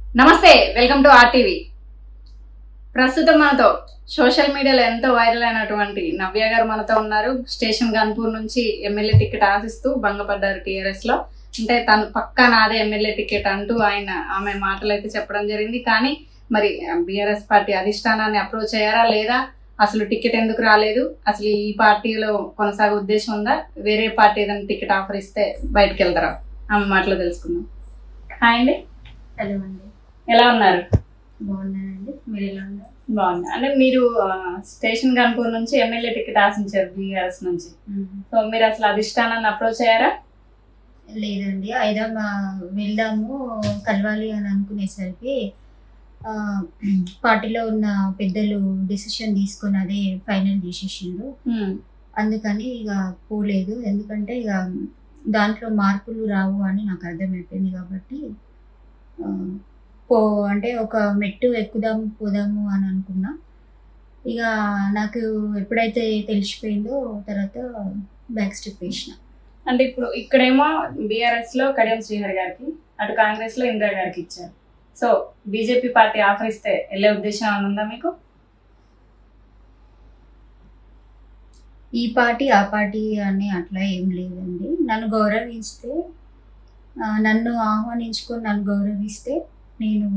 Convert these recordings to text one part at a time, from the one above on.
నమస్తే welcome to RTV ప్రస్తుతం మనతో సోషల్ మీడియాలో ఎంతో వైరల్ అయినటువంటి నవ్య గారు మనతో ఉన్నారు స్టేషన్ గన్పూర్ నుంచి ఎమ్మెల్యే టికెట్ ఆశిస్తూ భంగపడ్డారు టీఆర్ఎస్ లో అంటే తను పక్కా నాదే ఎమ్మెల్యే టికెట్ అంటూ ఆయన ఆమె మాటలు అయితే చెప్పడం జరిగింది కానీ మరి బీఆర్ఎస్ పార్టీ అధిష్టానాన్ని అప్రోచ్ అయ్యారా లేదా అసలు టికెట్ ఎందుకు రాలేదు అసలు ఈ పార్టీలో కొనసాగే ఉద్దేశం ఉందా వేరే పార్టీ ఏదైనా టికెట్ ఆఫర్ ఇస్తే బయటకు వెళ్తారా ఆమె మాటలు తెలుసుకుందాం హాయ్ అండి హలో అండి ఎలా ఉన్నారు బాగున్నానండి మీరు ఎలా ఉన్నారు బాగుంది అంటే మీరు ఆ, స్టేషన్ గన్పూర్ నుంచి ఎమ్మెల్యే టికెట్ ఆశించారు బీఆర్ఎస్ నుంచి సో మీరు అసలు అధిష్టానాన్ని అప్రోచ్ అయ్యారా లేదండి అయినా మా వెళ్దాము కలవాలి అని అనుకునేసరికి ఆ, పార్టీలో ఉన్న పెద్దలు డిసిషన్ తీసుకొని అదే ఫైనల్ చేసేసిండు అందుకని ఇక పోలేదు ఎందుకంటే ఇక దాంట్లో మార్పులు రావు అని నాకు అర్థమైపోయింది కాబట్టి ఆ, పో అంటే ఒక మెట్టు ఎక్కుదాము పోదాము అని అనుకున్నా ఇక నాకు ఎప్పుడైతే తెలిసిపోయిందో తర్వాత బ్యాక్ స్టెప్ వేసిన అంటే ఇప్పుడు ఇక్కడేమో బీఆర్ఎస్ లో కడియం శ్రీహరి గారికి అటు కాంగ్రెస్ లో ఇందిరా గారికి ఇచ్చారు సో బీజేపీ పార్టీ ఆఫర్ ఇస్తే వెళ్ళే ఉద్దేశం ఏమైనా ఉందా మీకు ఈ పార్టీ ఆ పార్టీ అని అట్లా ఏం లేదండి నన్ను గౌరవిస్తే ఆ, నన్ను ఆహ్వానించుకొని నన్ను గౌరవిస్తే నేను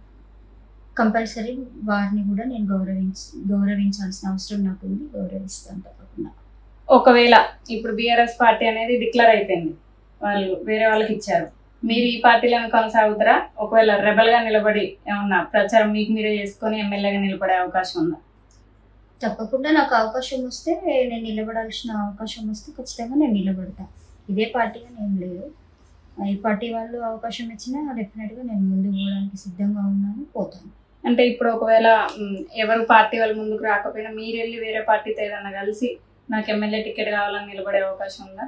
కంపల్సరీ వారిని కూడా నేను గౌరవించ గౌరవించాల్సిన అవసరం నాకు ఉంది గౌరవిస్తాను తప్పకుండా ఒకవేళ ఇప్పుడు బీఆర్ఎస్ పార్టీ అనేది డిక్లేర్ అయిపోయింది వాళ్ళు వేరే వాళ్ళకి ఇచ్చారు మీరు ఈ పార్టీలో కొనసాగుతారా ఒకవేళ రెబల్ గా నిలబడి ఏమన్నా ప్రచారం మీకు మీరే చేసుకొని ఎమ్మెల్యేగా నిలబడే అవకాశం ఉందా తప్పకుండా నాకు అవకాశం వస్తే నేను నిలబడాల్సిన అవకాశం వస్తే ఖచ్చితంగా నేను నిలబడతా ఇదే పార్టీ అని ఏం లేదు ఈ పార్టీ వాళ్ళు అవకాశం ఇచ్చినా డెఫినెట్గా నేను ముందుకు పోవడానికి సిద్ధంగా ఉన్నాను పోతాను అంటే ఇప్పుడు ఒకవేళ మ్, ఎవరు పార్టీ వాళ్ళు ముందుకు రాకపోయినా మీరు వెళ్ళి వేరే పార్టీతో ఏదన్నా కలిసి నాకు ఎమ్మెల్యే టికెట్ కావాలని నిలబడే అవకాశం ఉందా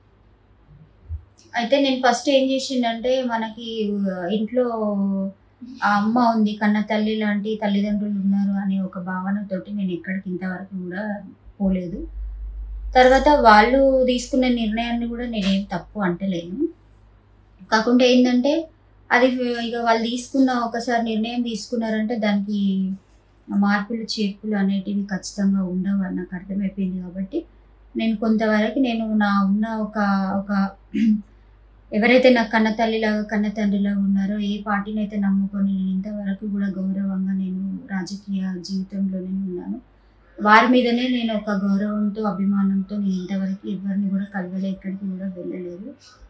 అయితే నేను ఫస్ట్ ఏం చేసిండంటే మనకి ఆ, ఇంట్లో ఆ అమ్మ ఉంది కన్న తల్లి లాంటి తల్లిదండ్రులు ఉన్నారు అనే ఒక భావనతోటి నేను ఎక్కడికి ఇంతవరకు కూడా పోలేదు తర్వాత వాళ్ళు తీసుకున్న నిర్ణయాన్ని కూడా నేనేం తప్పు అంటలేను కాకుండా ఏంటంటే అది ఇక వాళ్ళు తీసుకున్న ఒకసారి నిర్ణయం తీసుకున్నారంటే దానికి మార్పులు చేర్పులు అనేటివి ఖచ్చితంగా ఉండవు అని నాకు అర్థమైపోయింది కాబట్టి నేను కొంతవరకు నేను నా ఉన్న ఒక ఒక ఎవరైతే నాకు కన్న తల్లిలాగా కన్న తండ్రిలాగా ఉన్నారో ఏ పార్టీని అయితే నమ్ముకొని నేను ఇంతవరకు కూడా గౌరవంగా నేను రాజకీయ జీవితంలోనే ఉన్నాను వారి మీదనే నేను ఒక గౌరవంతో అభిమానంతో నేను ఇంతవరకు ఎవరిని కూడా కలవలే ఎక్కడికి కూడా వెళ్ళలేదు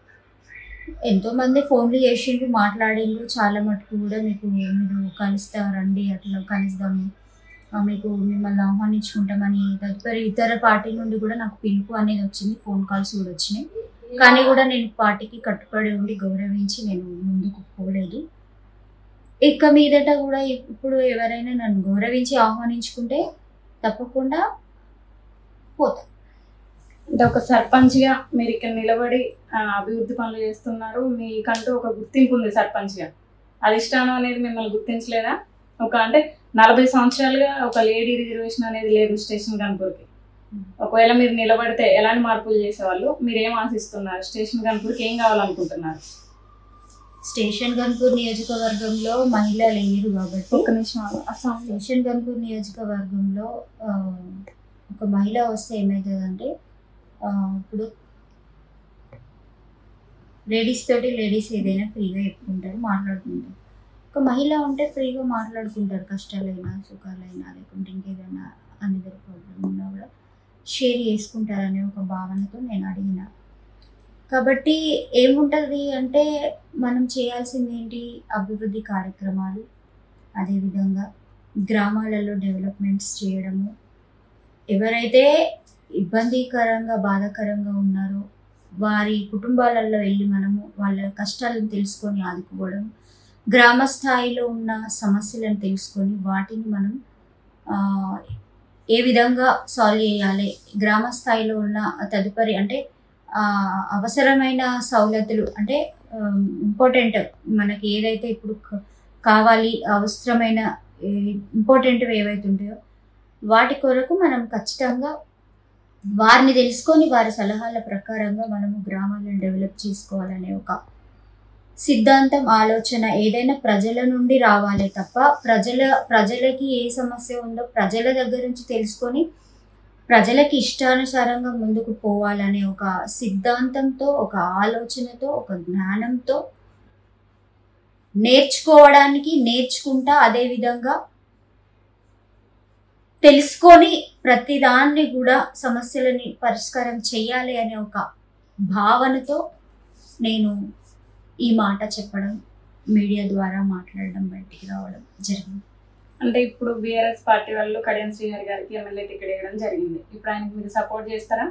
ఎంతో మంది ఫోన్లు చేసిండ్రు మాట్లాడిండ్రు చాలా మటుకు కూడా మీకు మీరు కలుస్తా రండి అట్లా కలుద్దాము ఆ, మీకు మిమ్మల్ని ఆహ్వానించుకుంటామని తదుపరి ఇతర పార్టీ నుండి కూడా నాకు పిలుపు అనేది వచ్చింది ఫోన్ కాల్స్ కూడా వచ్చినాయి కానీ కూడా నేను పార్టీకి కట్టుబడి ఉండి గౌరవించి నేను ముందుకు పోలేదు ఇక మీదట కూడా ఇప్పుడు ఎవరైనా నన్ను గౌరవించి ఆహ్వానించుకుంటే తప్పకుండా పోతా అంటే ఒక సర్పంచ్ గా మీరు ఇక్కడ నిలబడి ఆ, అభివృద్ధి పనులు చేస్తున్నారు మీకంటూ ఒక గుర్తింపు ఉంది సర్పంచ్ గా అధిష్టానం అనేది మిమ్మల్ని గుర్తించలేదా ఒక అంటే నలభై సంవత్సరాలుగా ఒక లేడీ రిజర్వేషన్ అనేది లేదు స్టేషన్ గన్పూర్కి ఒకవేళ మీరు నిలబడితే ఎలాంటి మార్పులు చేసేవాళ్ళు మీరు ఏం ఆశిస్తున్నారు స్టేషన్ గన్పూర్కి ఏం కావాలనుకుంటున్నారు స్టేషన్ గన్పూర్ నియోజకవర్గంలో మహిళ లేరు కాబట్టి ఒక్క నిమిషం ఆగు. అస్సాం స్టేషన్ గన్పూర్ నియోజకవర్గంలో ఆ, ఒక మహిళ వస్తే ఏమవుతుందంటే ఆ, ఇప్పుడు లేడీస్ తోటి లేడీస్ ఏదైనా ఫ్రీగా చెప్పుకుంటారు మాట్లాడుకుంటారు ఒక మహిళ ఉంటే ఫ్రీగా మాట్లాడుకుంటారు కష్టాలైనా సుఖాలైనా లేకుంటే ఇంకేదైనా అనిదర్ ప్రాబ్లం ఉన్నా కూడా షేర్ చేసుకుంటారనే ఒక భావనతో నేను అడిగిన కాబట్టి ఏముంటుంది అంటే మనం చేయాల్సింది ఏంటి అభివృద్ధి కార్యక్రమాలు అదేవిధంగా గ్రామాలలో డెవలప్మెంట్స్ చేయడము ఎవరైతే ఇబ్బందికరంగా బాధాకరంగా ఉన్నారో వారి కుటుంబాలలో వెళ్ళి మనము వాళ్ళ కష్టాలను తెలుసుకొని ఆదుకోవడం గ్రామ స్థాయిలో ఉన్న సమస్యలను తెలుసుకొని వాటిని మనం ఆ, ఏ విధంగా సాల్వ్ చేయాలి గ్రామ స్థాయిలో ఉన్న తదుపరి అంటే ఆ, అవసరమైన సౌలతులు అంటే ఇంపార్టెంట్ మనకి ఏదైతే ఇప్పుడు క- కావాలి అవసరమైన ఇంపార్టెంట్ ఏవైతే ఉంటాయో వాటి కొరకు మనం ఖచ్చితంగా వారిని తెలుసుకొని వారి సలహాల ప్రకారంగా మనము గ్రామాలను డెవలప్ చేసుకోవాలనే ఒక సిద్ధాంతం ఆలోచన ఏదైనా ప్రజల నుండి రావాలి తప్ప ప్రజల ప్రజలకి ఏ సమస్య ఉందో ప్రజల దగ్గర నుంచి తెలుసుకొని ప్రజలకి ఇష్టానుసారంగా ముందుకు పోవాలనే ఒక సిద్ధాంతంతో ఒక ఆలోచనతో ఒక జ్ఞానంతో నేర్చుకోవడానికి నేర్చుకుంటా అదే విధంగా తెలుసుకొని ప్రతిదాన్ని కూడా సమస్యలని పరిష్కారం చేయాలి అనే ఒక భావనతో నేను ఈ మాట చెప్పడం మీడియా ద్వారా మాట్లాడడం బయటికి రావడం జరిగింది అంటే ఇప్పుడు బీఆర్ఎస్ పార్టీ వాళ్ళు కడియం శ్రీహరి గారికి ఎమ్మెల్యే టికెట్ ఇవ్వడం జరిగింది ఇప్పుడు ఆయనకి మీరు సపోర్ట్ చేస్తారా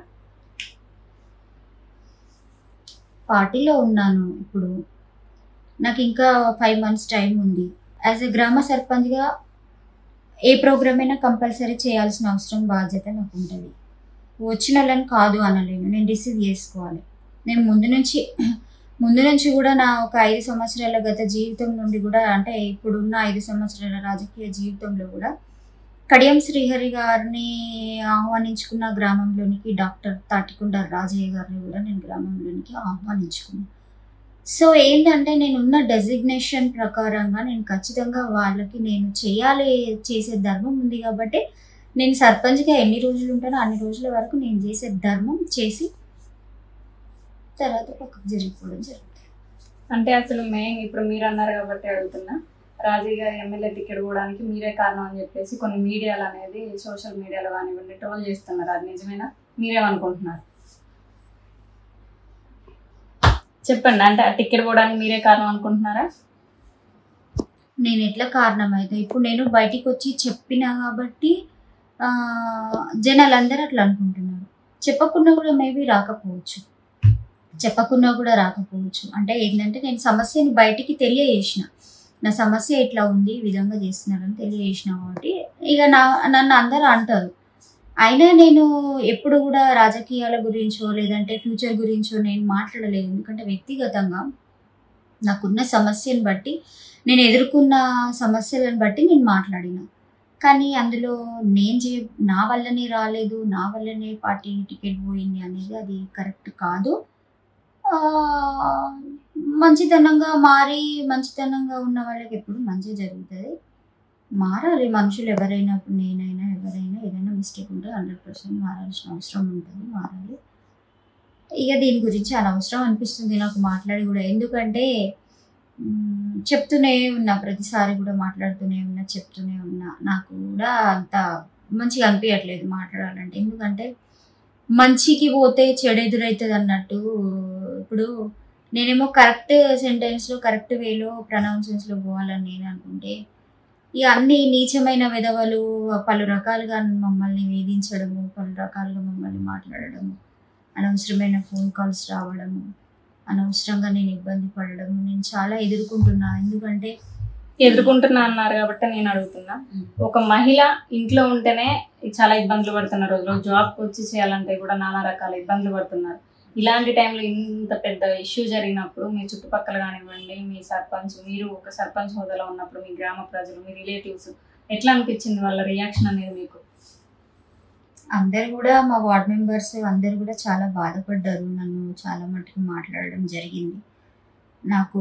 పార్టీలో ఉన్నాను ఇప్పుడు నాకు ఇంకా ఫైవ్ మంత్స్ టైం ఉంది యాజ్ ఎ గ్రామ సర్పంచ్గా ఏ ప్రోగ్రామ్ అయినా కంపల్సరీ చేయాల్సిన అవసరం బాధ్యత నాకు ఉంటుంది వచ్చిన వాళ్ళని కాదు అనలేను నేను రిసీవ్ చేసుకోవాలి నేను ముందు నుంచి ముందు నుంచి కూడా నా ఒక ఐదు సంవత్సరాల గత జీవితం నుండి కూడా అంటే ఇప్పుడున్న ఐదు సంవత్సరాల రాజకీయ జీవితంలో కూడా కడియం శ్రీహరి గారిని ఆహ్వానించుకున్న గ్రామంలోనికి డాక్టర్ తాటికొండ రాజయ్య గారిని కూడా నేను గ్రామంలోనికి ఆహ్వానించుకున్నాను సో ఏంటంటే నేను ఉన్న డెసిగ్నేషన్ ప్రకారంగా నేను ఖచ్చితంగా వాళ్ళకి నేను చేయాలి చేసే ధర్మం ఉంది కాబట్టి నేను సర్పంచ్గా ఎన్ని రోజులు ఉంటానో అన్ని రోజుల వరకు నేను చేసే ధర్మం చేసి తర్వాత పక్కకు జరిగిపోవడం జరుగుతుంది అంటే అసలు మెయిన్ ఇప్పుడు మీరు అన్నారు కాబట్టి అడుగుతున్నా రాజీ గారి ఎమ్మెల్యే టికెట్ ఇవ్వడానికి మీరే కారణం అని చెప్పేసి కొన్ని మీడియాలు అనేది సోషల్ మీడియాలో కానివ్వండి ట్రోల్ చేస్తున్నారు అది నిజమేనా మీరేమనుకుంటున్నారు చెప్పండి అంటే ఆ టికెట్ ఇవ్వడానికి మీరే కారణం అనుకుంటున్నారా నేను ఎట్లా కారణమైతే ఇప్పుడు నేను బయటికి వచ్చి చెప్పినా కాబట్టి ఆ, జనాలందరూ అట్లా అనుకుంటున్నారు చెప్పకుండా కూడా మేబీ రాకపోవచ్చు చెప్పకుండా కూడా రాకపోవచ్చు అంటే ఏంటంటే నేను సమస్యని బయటికి తెలియజేసిన నా సమస్య ఇట్లా ఉంది ఈ విధంగా చేస్తున్నారని తెలియజేసిన కాబట్టి ఇక నా నన్ను అందరూ అంటారు అయినా నేను ఎప్పుడు కూడా రాజకీయాల గురించో లేదంటే ఫ్యూచర్ గురించో నేను మాట్లాడలేదు ఎందుకంటే వ్యక్తిగతంగా నాకున్న సమస్యను బట్టి నేను ఎదుర్కొన్న సమస్యలను బట్టి నేను మాట్లాడిన కానీ అందులో నేను చే నా వల్లనే రాలేదు నా వల్లనే పార్టీ టికెట్ పోయింది అనేది అది కరెక్ట్ కాదు ఆ, మంచితనంగా మారి మంచితనంగా ఉన్న వాళ్ళకి ఎప్పుడు మంచి జరుగుతుంది మారాలి మనుషులు ఎవరైనా ఇప్పుడు నేనైనా ఎవరైనా ఏదైనా మిస్టేక్ ఉంటే హండ్రెడ్ పర్సెంట్ మారాల్సిన అవసరం ఉంటుంది మారాలి ఇక దీని గురించి అనవసరం అనిపిస్తుంది నాకు మాట్లాడి కూడా ఎందుకంటే మ్, చెప్తూనే ఉన్నా ప్రతిసారి కూడా మాట్లాడుతూనే ఉన్నా చెప్తూనే ఉన్నా నాకు కూడా అంత మంచిగా అనిపించట్లేదు మాట్లాడాలంటే ఎందుకంటే మంచికి పోతే చెడు ఎదురవుతుంది అన్నట్టు ఇప్పుడు నేనేమో కరెక్ట్ సెంటెన్స్లో కరెక్ట్ వేలో ప్రొనౌన్సెన్స్లో పోవాలని నేను అనుకుంటే ఇక అన్ని నీచమైన విధవలు పలు రకాలుగా మమ్మల్ని వేధించడము పలు రకాలుగా మమ్మల్ని మాట్లాడడము అనవసరమైన ఫోన్ కాల్స్ రావడము అనవసరంగా నేను ఇబ్బంది పడడము నేను చాలా ఎదుర్కొంటున్నా ఎందుకంటే ఎదుర్కొంటున్నా అన్నారు కాబట్టి నేను అడుగుతున్నా ఒక మహిళ ఇంట్లో ఉంటేనే చాలా ఇబ్బందులు పడుతున్న రోజులు జాబ్కి వచ్చి చేయాలంటే కూడా నానా రకాల ఇబ్బందులు పడుతున్నారు ఇలాంటి టైంలో ఇంత పెద్ద ఇష్యూ జరిగినప్పుడు మీ చుట్టుపక్కల కానివ్వండి మీ సర్పంచ్ మీరు ఒక సర్పంచ్ హోదాలో ఉన్నప్పుడు మీ గ్రామ ప్రజలు మీ రిలేటివ్స్ ఎట్లా అనిపించింది వాళ్ళ రియాక్షన్ అనేది మీకు అందరు కూడా మా వార్డ్ మెంబర్స్ అందరు కూడా చాలా బాధపడ్డారు నన్ను చాలా మటుకు మాట్లాడడం జరిగింది నాకు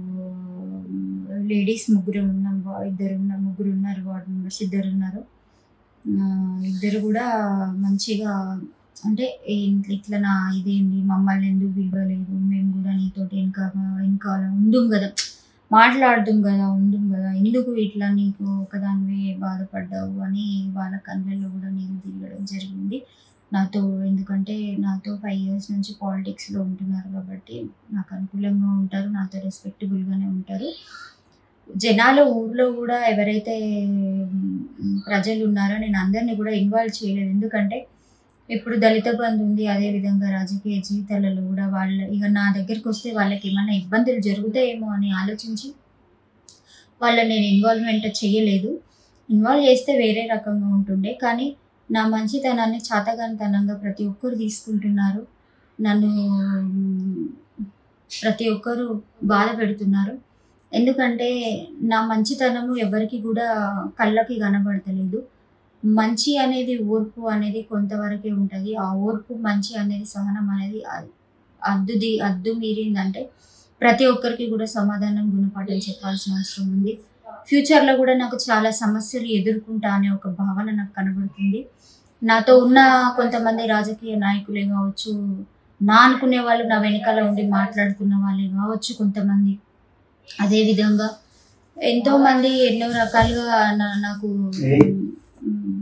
లేడీస్ ముగ్గురు ఉన్నాం వా- ఇద్దరు ఉన్న ముగ్గురు ఉన్నారు వార్డ్ మెంబర్స్ ఇద్దరు ఉన్నారు ఆ, ఇద్దరు కూడా మంచిగా అంటే ఏంటి ఇట్లా నా ఇదేంది మమ్మల్ని ఎందుకు పిలవలేదు మేము కూడా నీతోటి ఇంకా ఇంకా ఉందుం కదా మాట్లాడదాం కదా ఉందుం కదా ఎందుకు ఇట్లా నీకు ఒకదానివే బాధపడ్డావు అని వాళ్ళ కళ్ళల్లో కూడా నీళ్ళు తిరగడం జరిగింది నాతో ఎందుకంటే నాతో ఫైవ్ ఇయర్స్ నుంచి పాలిటిక్స్లో ఉంటున్నారు కాబట్టి నాకు అనుకూలంగా ఉంటారు నాతో రెస్పెక్టబుల్గానే ఉంటారు జనాలు ఊర్లో కూడా ఎవరైతే మ్, ప్రజలు ఉన్నారో నేను అందరినీ కూడా ఇన్వాల్వ్ చేయలేదు ఎందుకంటే ఇప్పుడు దళిత బంధు ఉంది అదే విధంగా రాజకీయ జీవితాలలో కూడా వాళ్ళ ఇక నా దగ్గరికి వస్తే వాళ్ళకి ఏమైనా ఇబ్బందులు జరుగుతాయేమో అని ఆలోచించి వాళ్ళని నేను ఇన్వాల్వ్మెంట్ చేయలేదు ఇన్వాల్వ్ చేస్తే వేరే రకంగా ఉంటుండే కానీ నా మంచితనాన్ని చాతగానితనంగా ప్రతి ఒక్కరు తీసుకుంటున్నారు నన్ను మ్, ప్రతి ఒక్కరు బాధ పెడుతున్నారు ఎందుకంటే నా మంచితనము ఎవరికి కూడా కళ్ళకి కనబడతలేదు మంచి అనేది ఓర్పు అనేది కొంతవరకే ఉంటుంది ఆ ఓర్పు మంచి అనేది సహనం అనేది అ- అద్దుది అద్దు మీరిందంటే ప్రతి ఒక్కరికి కూడా సమాధానం గుణపాఠం చెప్పాల్సిన అవసరం ఉంది ఫ్యూచర్లో కూడా నాకు చాలా సమస్యలు ఎదుర్కొంటా అనే ఒక భావన నాకు కనబడుతుంది నాతో ఉన్న కొంతమంది రాజకీయ నాయకులే కావచ్చు నా అనుకునే వాళ్ళు నా వెనకాల ఉండి మాట్లాడుకున్న వాళ్ళే కావచ్చు కొంతమంది అదేవిధంగా ఎంతో మంది ఎన్నో రకాలుగా నా- నాకు మ్,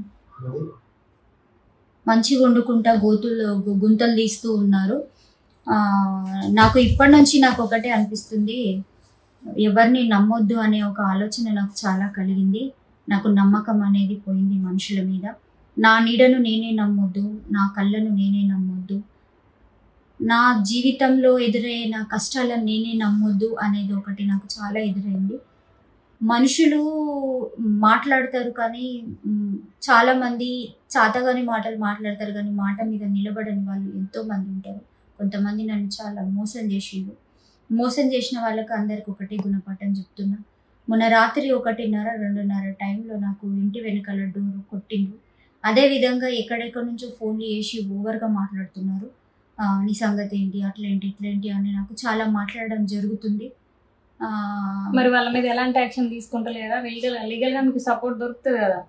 మంచిగా వండుకుంటా గోతులు గు- గుంతలు తీస్తూ ఉన్నారు ఆ, నాకు ఇప్పటి నుంచి నాకు ఒకటే అనిపిస్తుంది ఎవరిని నమ్మొద్దు అనే ఒక ఆలోచన నాకు చాలా కలిగింది నాకు నమ్మకం అనేది పోయింది మనుషుల మీద నా నీడను నేనే నమ్మొద్దు నా కళ్ళను నేనే నమ్మొద్దు నా జీవితంలో ఎదురైన కష్టాలను నేనే నమ్మొద్దు అనేది ఒకటి నాకు చాలా ఎదురైంది మనుషులు మాట్లాడతారు కానీ మ్, చాలా మంది చాతగాని మాటలు మాట్లాడతారు కానీ మాట మీద నిలబడని వాళ్ళు ఎంతో మంది ఉంటారు కొంతమంది నన్ను చాలా మోసం చేసిండ్రు మోసం చేసిన వాళ్ళకి అందరికి ఒకటే గుణపాఠం చెప్తున్నా మొన్న రాత్రి ఒకటిన్నర రెండున్నర టైంలో నాకు ఇంటి వెనకాల డోర్ కొట్టిండ్రు అదే విధంగా ఎక్కడెక్కడి నుంచో ఫోన్లు చేసి ఓవర్గా మాట్లాడుతున్నారు ఆ, నీ సంగతి ఏంటి అట్లేంటి ఇట్లేంటి అని నాకు చాలా మాట్లాడడం జరుగుతుంది ఆ, మరి వాళ్ళ మీద ఎలాంటి యాక్షన్ తీసుకుంటలేదా లీగల్ లీగల్ గా మీకు సపోర్ట్ దొరుకుతుంది కదా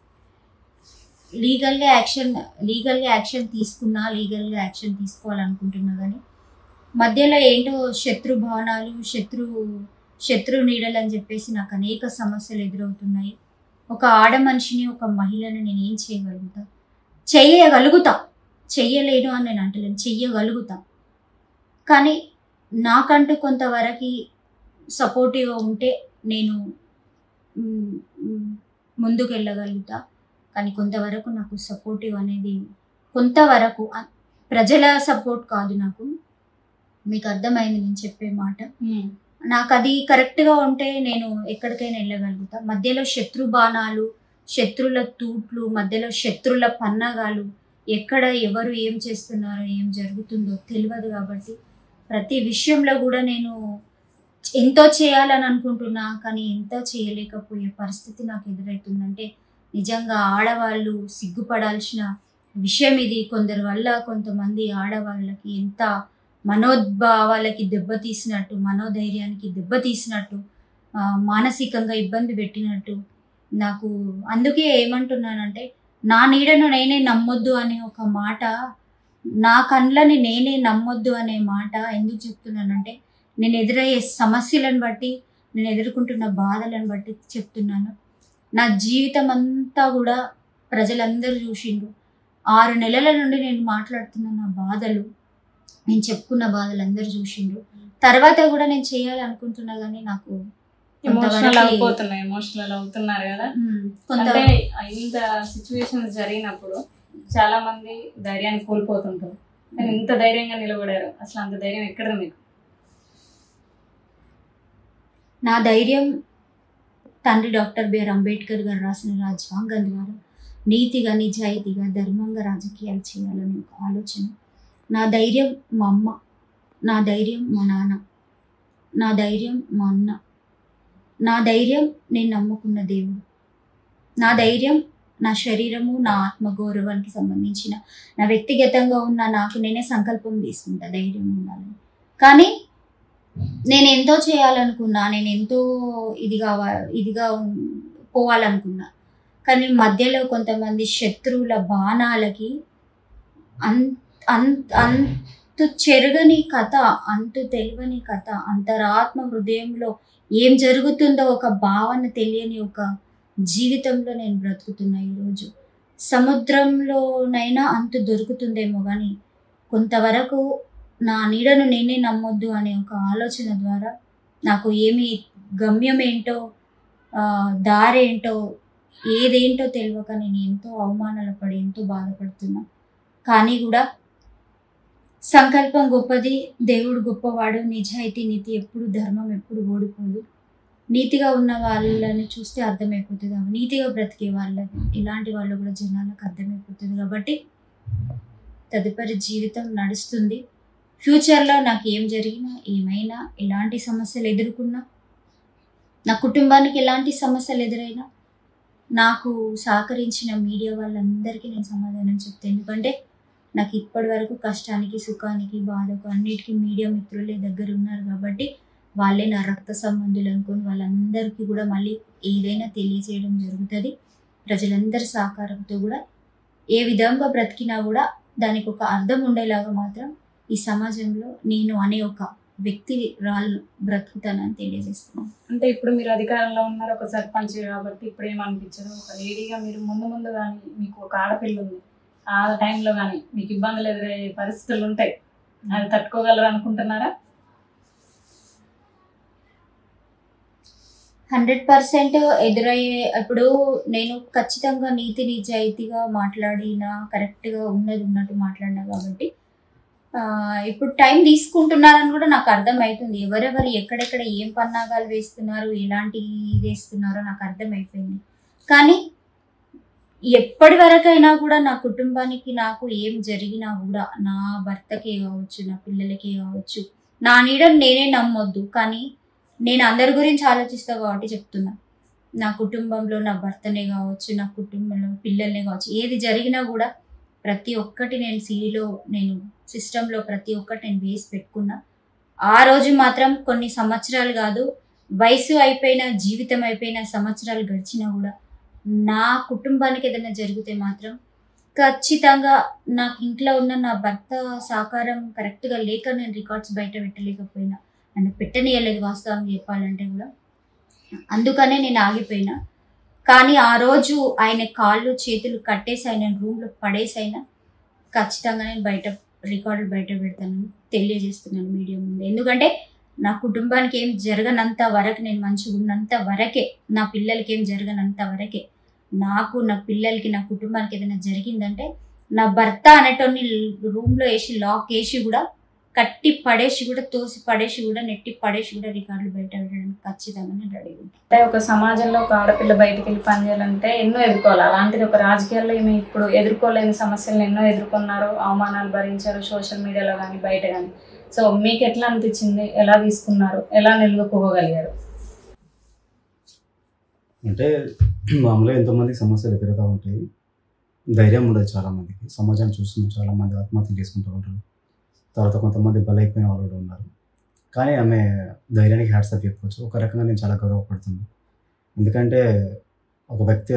లీగల్గా యాక్షన్ లీగల్గా యాక్షన్ తీసుకున్నా లీగల్గా యాక్షన్ తీసుకోవాలనుకుంటున్నా కానీ మధ్యలో ఏంటో శత్రు భవనాలు శత్రు శత్రు నీడలు అని చెప్పేసి నాకు అనేక సమస్యలు ఎదురవుతున్నాయి ఒక ఆడ మనిషిని ఒక మహిళని నేను ఏం చేయగలుగుతా చెయ్యగలుగుతా చెయ్యలేను అని నేను అంటలేను చెయ్యగలుగుతా కానీ నాకంటూ కొంతవరకు సపోర్టివ్గా ఉంటే నేను మ్, మ్, ముందుకు వెళ్ళగలుగుతా కానీ కొంతవరకు నాకు సపోర్టివ్ అనేది కొంతవరకు అ- ప్రజల సపోర్ట్ కాదు నాకు మీకు అర్థమైంది నేను చెప్పే మాట నాకు అది కరెక్ట్గా ఉంటే నేను ఎక్కడికైనా వెళ్ళగలుగుతా మధ్యలో శత్రు బాణాలు శత్రుల తూట్లు మధ్యలో శత్రుల పన్నగాలు ఎక్కడ ఎవరు ఏం చేస్తున్నారో ఏం జరుగుతుందో తెలియదు కాబట్టి ప్రతి విషయంలో కూడా నేను ఎంతో చేయాలని అనుకుంటున్నా కానీ ఎంతో చేయలేకపోయే పరిస్థితి నాకు ఎదురవుతుందంటే నిజంగా ఆడవాళ్ళు సిగ్గుపడాల్సిన విషయం ఇది కొందరి వల్ల కొంతమంది ఆడవాళ్ళకి ఎంత మనోద్భావాలకి దెబ్బతీసినట్టు మనోధైర్యానికి దెబ్బతీసినట్టు ఆ, మానసికంగా ఇబ్బంది పెట్టినట్టు నాకు అందుకే ఏమంటున్నానంటే నా నీడను నేనే నమ్మొద్దు అనే ఒక మాట నా కండ్లని నేనే నమ్మొద్దు అనే మాట ఎందుకు చెప్తున్నానంటే నేను ఎదురయ్యే సమస్యలను బట్టి నేను ఎదుర్కొంటున్న బాధలను బట్టి చెప్తున్నాను నా జీవితం అంతా కూడా ప్రజలందరూ చూసిండ్రు ఆరు నెలల నుండి నేను మాట్లాడుతున్న నా బాధలు నేను చెప్పుకున్న బాధలు అందరూ చూసిండ్రు తర్వాత కూడా నేను చేయాలనుకుంటున్నా కానీ నాకు ఎమోషనల్ కొంతవరకు- అయిపోతున్నాయి ఎమోషనల్ అవుతున్నారు కదా ఉమ్, కొంత అంటే ఇంత సిచ్యువేషన్స్ జరిగినప్పుడు చాలా మంది ధైర్యాన్ని కోల్పోతుంటారు కానీ ఇంత ధైర్యంగా నిలబడారు అసలు అంత ధైర్యం ఎక్కడ మీకు నా ధైర్యం తండ్రి డాక్టర్ బిఆర్ అంబేద్కర్ గారు రాసిన రాజ్యాంగం ద్వారా నీతిగా నిజాయితీగా ధర్మంగా రాజకీయాలు చేయాలనే ఒక ఆలోచన నా ధైర్యం మా అమ్మ నా ధైర్యం మా నాన్న నా ధైర్యం మా అన్న నా ధైర్యం నేను నమ్ముకున్న దేవుడు నా ధైర్యం నా శరీరము నా ఆత్మగౌరవానికి సంబంధించిన నా వ్యక్తిగతంగా ఉన్న నాకు నేనే సంకల్పం తీసుకుంటా ధైర్యం ఉండాలని కానీ నేను ఎంతో చేయాలనుకున్నా నేను ఎంతో ఇదిగా వా- ఇదిగా ఉం- పోవాలనుకున్నా కానీ మధ్యలో కొంతమంది శత్రువుల బాణాలకి అన్ అంత అంతు చెరగని కథ అంతు తెలియని కథ అంతరాత్మ హృదయంలో ఏం జరుగుతుందో ఒక భావన తెలియని ఒక జీవితంలో నేను బ్రతుకుతున్నా ఈరోజు సముద్రంలోనైనా అంతు దొరుకుతుందేమో కానీ కొంతవరకు నా నీడను నేనే నమ్మొద్దు అనే ఒక ఆలోచన ద్వారా నాకు ఏమి గమ్యం ఏంటో ఆ, దారేంటో ఏదేంటో తెలియక నేను ఎంతో అవమానాలు పడి ఎంతో బాధపడుతున్నా కానీ కూడా సంకల్పం గొప్పది దేవుడు గొప్పవాడు నిజాయితీ నీతి ఎప్పుడు ధర్మం ఎప్పుడు ఓడిపోదు నీతిగా ఉన్న వాళ్ళని చూస్తే అర్థమైపోతుంది అవి నీతిగా బ్రతికే వాళ్ళని ఇలాంటి వాళ్ళు కూడా జనాలకు అర్థమైపోతుంది కాబట్టి తదుపరి జీవితం నడుస్తుంది ఫ్యూచర్లో నాకు ఏం జరిగినా ఏమైనా ఎలాంటి సమస్యలు ఎదుర్కొన్నా నా కుటుంబానికి ఎలాంటి సమస్యలు ఎదురైనా నాకు సహకరించిన మీడియా వాళ్ళందరికీ నేను సమాధానం చెప్తాను ఎందుకంటే నాకు ఇప్పటి వరకు కష్టానికి సుఖానికి బాధకు అన్నిటికీ మీడియా మిత్రులే దగ్గర ఉన్నారు కాబట్టి వాళ్ళే నా రక్త సంబంధులు అనుకొని వాళ్ళందరికీ కూడా మళ్ళీ ఏదైనా తెలియజేయడం జరుగుతుంది ప్రజలందరి సహకారంతో కూడా ఏ విధంగా బ్రతికినా కూడా దానికి ఒక అర్థం ఉండేలాగా మాత్రం ఈ సమాజంలో నేను అనే ఒక వ్యక్తి రాళ్ళు బ్రతుకుతానని తెలియజేస్తున్నాను అంటే ఇప్పుడు మీరు అధికారంలో ఉన్నారు ఒక సర్పంచ్ కాబట్టి ఇప్పుడు ఏమనిపించదు ఒక లేడీగా మీరు ముందు ముందు కానీ మీకు ఒక ఆడపిల్ల ఉంది ఆ టైంలో కానీ మీకు ఇబ్బందులు ఎదురయ్యే పరిస్థితులు ఉంటాయి అది తట్టుకోగలరు అనుకుంటున్నారా హండ్రెడ్ పర్సెంట్ ఎదురయ్యే ఇప్పుడు నేను ఖచ్చితంగా నీతి నిజాయితీగా మాట్లాడిన కరెక్ట్గా ఉన్నది ఉన్నట్టు మాట్లాడినా కాబట్టి ఆ, ఇప్పుడు టైం తీసుకుంటున్నారని కూడా నాకు అర్థమవుతుంది ఎవరెవరు ఎక్కడెక్కడ ఏం పన్నాగాలు వేస్తున్నారు ఎలాంటి వేస్తున్నారో నాకు అర్థమైపోయింది కానీ ఎప్పటి వరకైనా కూడా నా కుటుంబానికి నాకు ఏం జరిగినా కూడా నా భర్తకే కావచ్చు నా పిల్లలకే కావచ్చు నా నీడని నేనే నమ్మొద్దు కానీ నేను అందరి గురించి ఆలోచిస్తా కాబట్టి చెప్తున్నా నా కుటుంబంలో నా భర్తనే కావచ్చు నా కుటుంబంలో పిల్లల్నే కావచ్చు ఏది జరిగినా కూడా ప్రతి ఒక్కటి నేను సీడీలో నేను సిస్టంలో ప్రతి ఒక్కటి నేను వేసి పెట్టుకున్నా ఆ రోజు మాత్రం కొన్ని సంవత్సరాలు కాదు వయసు అయిపోయిన జీవితం అయిపోయిన సంవత్సరాలు గడిచినా కూడా నా కుటుంబానికి ఏదైనా జరిగితే మాత్రం ఖచ్చితంగా నాకు ఇంట్లో ఉన్న నా భర్త సహకారం కరెక్ట్గా లేక నేను రికార్డ్స్ బయట పెట్టలేకపోయినా నన్ను పెట్టనీయలేదు వాస్తవం చెప్పాలంటే కూడా అందుకనే నేను ఆగిపోయినా కానీ ఆ రోజు ఆయన కాళ్ళు చేతులు కట్టేసి ఆయన రూమ్లో పడేసి అయినా ఖచ్చితంగా నేను బయట రికార్డులు బయట పెడతానని తెలియజేస్తున్నాను మీడియా ముందు ఎందుకంటే నా కుటుంబానికి ఏం జరగనంత వరకు నేను మంచిగా ఉన్నంత వరకే నా పిల్లలకి ఏం జరగనంత వరకే నాకు నా పిల్లలకి నా కుటుంబానికి ఏదైనా జరిగిందంటే నా భర్త అనేటోని రూమ్లో వేసి లాక్ వేసి కూడా కట్టి పడేసి కూడా తోసి పడేసి కూడా నెట్టి పడేసి కూడా రికార్డులు బయట పెట్టడానికి ఖచ్చితంగా నేను రెడీ ఉంటాను అంటే ఒక సమాజంలో ఒక ఆడపిల్ల బయటికి వెళ్ళి పనిచేయాలంటే ఎన్నో ఎదుర్కోవాలి అలాంటిది ఒక రాజకీయాల్లో ఈమె ఇప్పుడు ఎదుర్కోలేని సమస్యలను ఎన్నో ఎదుర్కొన్నారు అవమానాలు భరించారు సోషల్ మీడియాలో కానీ బయట కానీ సో మీకు ఎట్లా అనిపించింది ఎలా తీసుకున్నారు ఎలా నిలుపుకోగలిగారు అంటే మామూలుగా ఎంతోమంది సమస్యలు ఎదురుతూ ఉంటాయి ధైర్యం ఉండదు చాలామందికి సమాజాన్ని చూస్తున్నాం చాలామంది ఆత్మహత్యలు చేసుకుంటూ ఉంటారు తర్వాత కొంతమంది బలైపోయిన వాళ్ళు కూడా ఉన్నారు కానీ ఆమె ధైర్యానికి హ్యాట్సప్ చెప్పవచ్చు ఒక రకంగా నేను చాలా గౌరవపడుతున్నాను ఎందుకంటే ఒక వ్యక్తి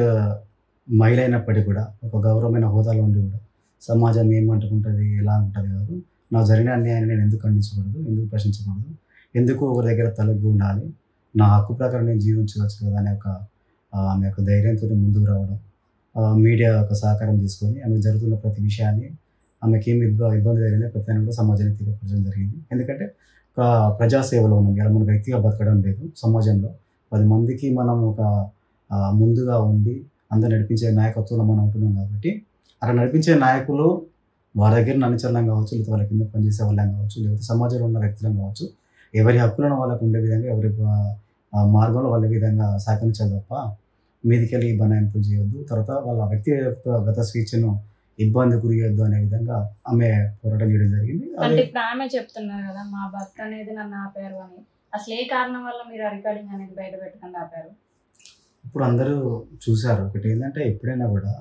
మహిళ అయినప్పటికీ కూడా ఒక గౌరవమైన హోదాలో ఉండి కూడా సమాజం ఏమంటుకుంటుంది ఎలా ఉంటుంది కాదు నా జరిగిన అన్యాయాన్ని నేను ఎందుకు ఖండించకూడదు ఎందుకు ప్రశ్నించకూడదు ఎందుకు ఒకరి దగ్గర తలగి ఉండాలి నా హక్కు ప్రకారం నేను జీవించవచ్చు కదా అనే ఒక ఆ, ఆమె యొక్క ధైర్యంతో ముందుకు రావడం ఆ, మీడియా యొక్క సహకారం తీసుకొని ఆమె జరుగుతున్న ప్రతి విషయాన్ని ఆమెకి ఏమి ఇబ్బ ఇబ్బంది జరిగినా ప్రతి దాన్ని కూడా సమాజానికి తెలియపరచడం జరిగింది ఎందుకంటే ఒక ప్రజాసేవలో ఉన్నాం ఇలా మన వ్యక్తిగా బతకడం లేదు సమాజంలో పది మందికి మనం ఒక ఆ, ముందుగా ఉండి అందరు నడిపించే నాయకత్వంలో మనం ఉంటున్నాం కాబట్టి అలా నడిపించే నాయకులు వారి దగ్గర అనుచరణం కావచ్చు లేకపోతే వాళ్ళ కింద పనిచేసే వాళ్ళం కావచ్చు లేకపోతే సమాజంలో ఉన్న వ్యక్తులం కావచ్చు ఎవరి హక్కులను వాళ్ళకు ఉండే విధంగా ఎవరి ఆ, ఆ మార్గంలో వాళ్ళ విధంగా సహకరించాలి తప్ప మీదికెళ్ళి బనాయింపులు చేయొద్దు తర్వాత వాళ్ళ వ్యక్తిగత స్వేచ్ఛను ఇబ్బంది గురియొద్దు అనే విధంగా ఆమె పోరాటం చేయడం జరిగింది అంటే అదే ఇప్పుడు ఆమె చెప్తున్నారు కదా మా భర్త అనేది నన్ను ఆపారు అని అసలు ఏ కారణం వల్ల మీరు ఆ రికార్డింగ్ అనేది బయట పెట్టకుండా ఆపారు ఇప్పుడు అందరూ చూశారు ఒకటి ఏంటంటే ఎప్పుడైనా కూడా